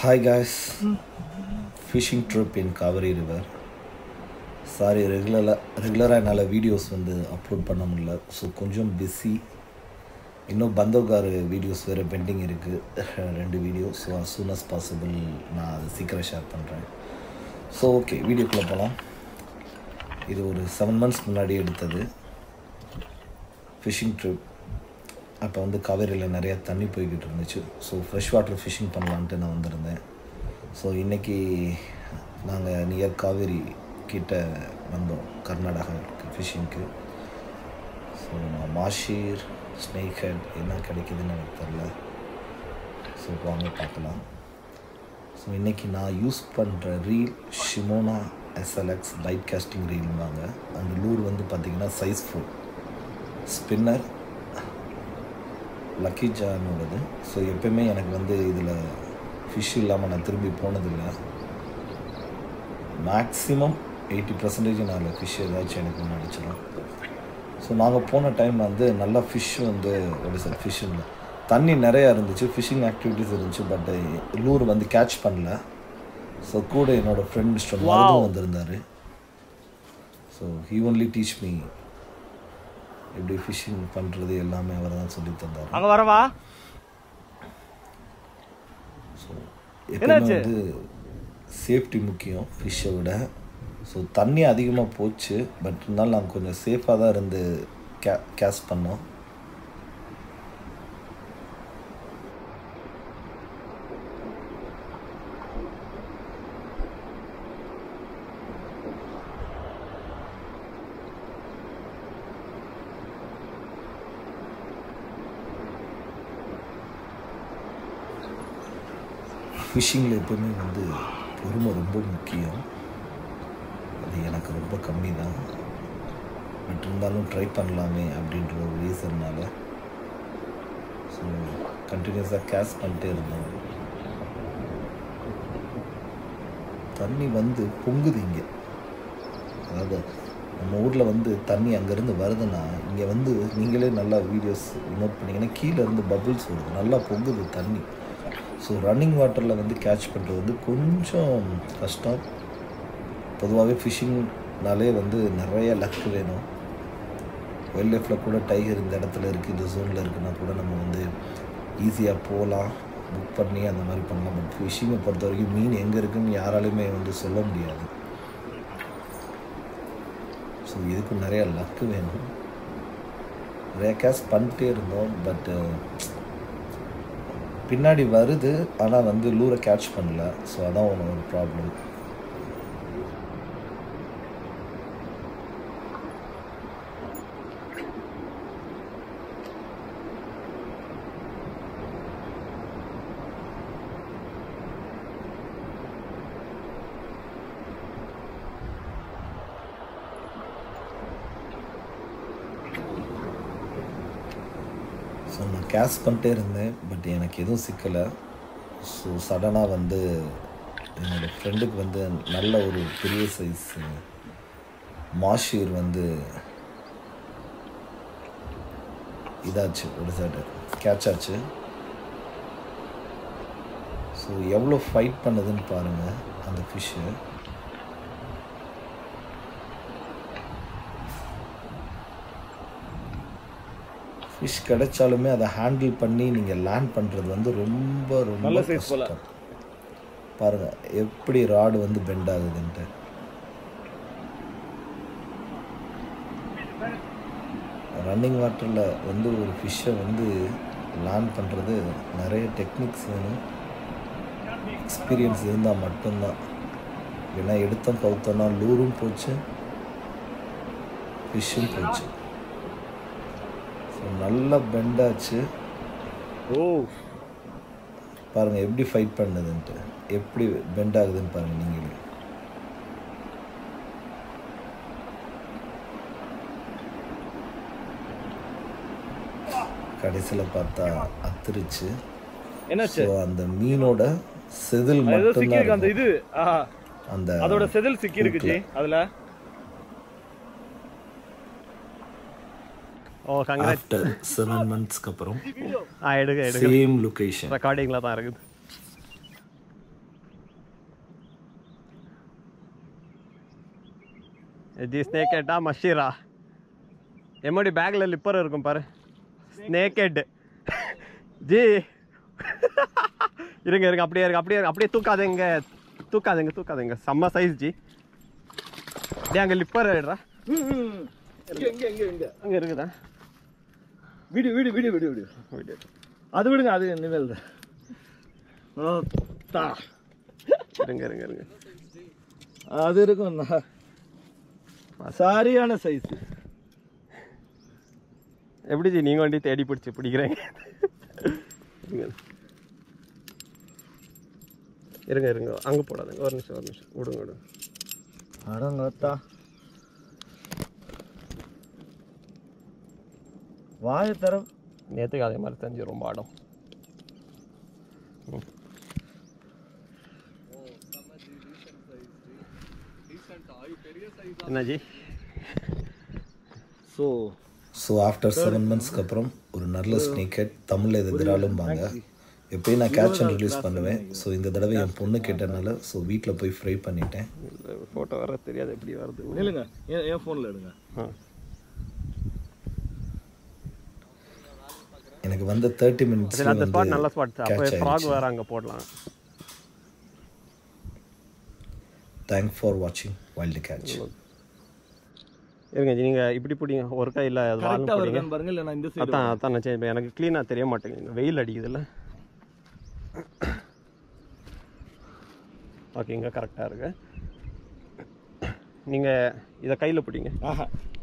Hi guys, fishing trip in Kaveri River. Sorry ரெகுலராக ரெகுலராக என்னால் வீடியோஸ் வந்து அப்லோட் பண்ண முடியல ஸோ கொஞ்சம் பிஸி இன்னும் பந்தோகார் வீடியோஸ் வேறு பெண்டிங் இருக்குது ரெண்டு video so as soon as possible நான் அதை சீக்கிரம் ஷேர் பண்ணுறேன் ஸோ ஓகே வீடியோக்குள்ளே போகலாம் இது ஒரு செவன் மந்த்ஸ் முன்னாடி எடுத்தது ஃபிஷிங் ட்ரிப் அப்போ வந்து காவேரியில் நிறைய தண்ணி போய்கிட்டு இருந்துச்சு ஸோ ஃப்ரெஷ் வாட்டர் ஃபிஷிங் பண்ணலான்ட்டு நான் வந்திருந்தேன் ஸோ இன்றைக்கி நாங்கள் நியர் காவேரி கிட்ட வந்தோம் கர்நாடகாவுக்கு ஃபிஷிங்க்கு ஸோ நான் மாஷீர் ஸ்னேக் ஹெட் என்ன கிடைக்குதுன்னு எனக்கு தெரில ஸோ வாங்க பார்க்கலாம் ஸோ இன்றைக்கி நான் யூஸ் பண்ணுற reel Shimano SLX light casting ரீல்வாங்க அந்த லூர் வந்து பார்த்திங்கன்னா சைஸ் ஃபுல் ஸ்பின்னர் லக்கி ஜானோடது ஸோ எப்பயுமே எனக்கு வந்து இதில் ஃபிஷ் இல்லாமல் நான் திரும்பி போனதில்லை மேக்ஸிமம் எயிட்டி பர்சன்டேஜ் நான் ஃபிஷ் ஏதாச்சும் எனக்கு ஒன்று அடிச்சிடும் ஸோ நாங்கள் போன டைம் வந்து நல்லா ஃபிஷ் வந்து எப்படி சார் ஃபிஷ் இல்லை தண்ணி நிறையா இருந்துச்சு ஃபிஷிங் ஆக்டிவிட்டீஸ் இருந்துச்சு பட் லூர் வந்து கேட்ச் பண்ணல ஸோ கூட என்னோடய ஃப்ரெண்ட் மிஸ்டர் மருதும் வந்திருந்தார் so he only teach me எப்படி ஃபிஷிங் பண்ணுறது எல்லாமே அவர் தான் சொல்லி தந்தார் அங்க வரவா ஸோ எப்பவுமே வந்து சேஃப்டி முக்கியம் ஃபிஷ்ஷை விட ஸோ தண்ணி அதிகமாக போச்சு பட் இருந்தாலும் நாங்கள் கொஞ்சம் சேஃபாக தான் இருந்து கே கேஸ் பண்ணோம் ஃபிஷிங்கில் எப்பவுமே வந்து பொறுமை ரொம்ப முக்கியம் அது எனக்கு ரொம்ப கம்மி தான் பட் இருந்தாலும் ட்ரை பண்ணலாமே அப்படின்ற ஒரு ரீசன்னால ஸோ கண்டினியூஸாக கேஸ் பண்ணிட்டே இருந்தோம் தண்ணி வந்து பொங்குது இங்கே அதாவது நம்ம ஊரில் வந்து தண்ணி அங்கேருந்து வருதுன்னா இங்கே வந்து நீங்களே நல்லா வீடியோஸ் நோட் பண்ணிங்கன்னா கீழே இருந்து பபுள்ஸ் வருது நல்லா பொங்குது தண்ணி ஸோ ரன்னிங் வாட்டரில் வந்து கேட்ச் பண்ணுறது வந்து கொஞ்சம் கஷ்டம் பொதுவாகவே ஃபிஷிங்னாலே வந்து நிறைய லக் வேணும் வைல்ட் லைஃப்பில் கூட டைகர் இந்த இடத்துல இருக்குது இந்த ஜோனில் இருக்குன்னா கூட நம்ம வந்து ஈஸியாக போகலாம் புக் பண்ணி அந்த மாதிரி பண்ணலாம் பட் ஃபிஷிங்கை பொறுத்த வரைக்கும் மீன் எங்கே இருக்குன்னு யாராலையுமே வந்து சொல்ல முடியாது ஸோ இதுக்கு நிறைய லக்கு வேணும் நிறைய கேஸ் பண்ணிட்டே இருந்தோம் பட்டு பின்னாடி வருது ஆனால் வந்து லூரை கேட்ச் பண்ணல ஸோ அதான் ஒன்று ஒரு ப்ராப்ளம் ஸோ நான் கேஷ் பண்ணிட்டே இருந்தேன் பட் எனக்கு எதுவும் சிக்கலை ஸோ சடனாக வந்து என்னோடய ஃப்ரெண்டுக்கு வந்து நல்ல ஒரு பெரிய சைஸ் மாஷீர் வந்து இதாச்சு ஒரு சைடு கேட்ச் ஆச்சு ஸோ எவ்வளோ ஃபைட் பண்ணுதுன்னு பாருங்கள் அந்த ஃபிஷ்ஷு ஃபிஷ் கிடைச்சாலுமே அதை ஹேண்டில் பண்ணி நீங்கள் லேண்ட் பண்ணுறது வந்து ரொம்ப ரொம்ப நல்ல size போல. கஷ்டம் பாருங்கள் எப்படி ராடு வந்து பெண்ட் ஆகுதுன்ட்டு ரன்னிங் வாட்டரில் வந்து ஒரு ஃபிஷ்ஷை வந்து லேண்ட் பண்ணுறது நிறைய டெக்னிக்ஸ் வேணும் எக்ஸ்பீரியன்ஸ் இருந்தால் மட்டும்தான் ஏன்னா எடுத்தோம் கவுத்தோன்னா லூரும் போச்சு ஃபிஷ்ஷும் போச்சு ஸோ நல்லா பெண்டாச்சு ஓ பாருங்கள் எப்படி ஃபைட் பண்ணுதுன்ட்டு எப்படி பெண்ட் ஆகுதுன்னு பாருங்கள் நீங்களே கடைசியில் பார்த்தா அத்துருச்சு என்னாச்சு ஸோ அந்த மீனோட செதில் அது ஏதோ மட்டும்தான் சிக்கியிருக்கு அந்த இருக்கும். இது ஆ, அந்த அதோட செதில் சிக்கி இருக்கு ஜி அதுல ஓ கங்க்ராட் ஆஃப்டர் செவன் மந்த்ஸ்க்கு அப்புறம் ஆ எடுங்க எடுங்க சேம் லொகேஷன் ரெக்கார்டிங்கில் தான் இருக்குது ஜி ஸ்னேக் ஹெட்டா மஷீரா எம்மோடி பேக்கில் லிப்பர் இருக்கும் பாரு ஸ்னேக் ஹெட் ஜி இருங்க இருங்க அப்படியே இருங்க அப்படியே இருங்க. அப்படியே தூக்காதீங்க தூக்காதீங்க தூக்காதீங்க செம்ம சைஸ் ஜி டே அங்கே லிப்பர் எடுறா இங்க இங்க இங்க இங்க அங்கே இருக்குதா video video video video video video அது விடுங்க அது இனிமேல் தான் ஓ, தா இருங்க இருங்க இருங்க அது இருக்கும் நான் சரியான சைஸ் எப்படி ஜி நீங்கள் வண்டி தேடி பிடிச்சி பிடிக்கிறீங்க இருங்க இருங்க இருங்க அங்கே போடாதுங்க ஒரு நிமிஷம் ஒரு நிமிஷம் விடுங்க விடுங்க அடங்கத்தா வாய தர நேற்றுக்கு அதே மாதிரி தெரிஞ்சு ரொம்ப ஆடும் ம். என்ன ji so so after seven மந்த்ஸ்க்கு அப்புறம் ஒரு நல்ல ஸ்னேக் ஹெட் தமிழில் இது திராலும்பாங்க எப்பயும் நான் கேட்ச் அண்ட் ரிலீஸ் பண்ணுவேன் ஸோ இந்த தடவை என் பொண்ணு கேட்டனால ஸோ வீட்டில் போய் ஃப்ரை பண்ணிட்டேன் ஃபோட்டோ வர தெரியாது எப்படி வருது இல்லைங்க என் என் ஃபோனில் எடுங்க ஆ எனக்கு வந்து தேர்ட்டி மினிட்ஸ் சரி அந்த ஸ்பாட் நல்ல ஸ்பாட் அப்போ ஃப்ராக் வேறு அங்கே போடலாம் தேங்க் ஃபார் வாட்சிங் வைல்டு கேட்ச் இருங்க ஜி நீங்கள் இப்படி பிடிங்க ஒரு கையில் அது வால்னு கரெக்டாக பிடிங்க வருதான்னு பாருங்க இல்லை நான் இந்த சைடு அதான் அதான் நான் சரி எனக்கு க்ளீனாக தெரிய மாட்டேங்குது வெயில் அடிக்குதுல்ல ஓகே இங்கே கரெக்டாக இருக்கு நீங்கள் இதை கையில் பிடிங்க ஆஹா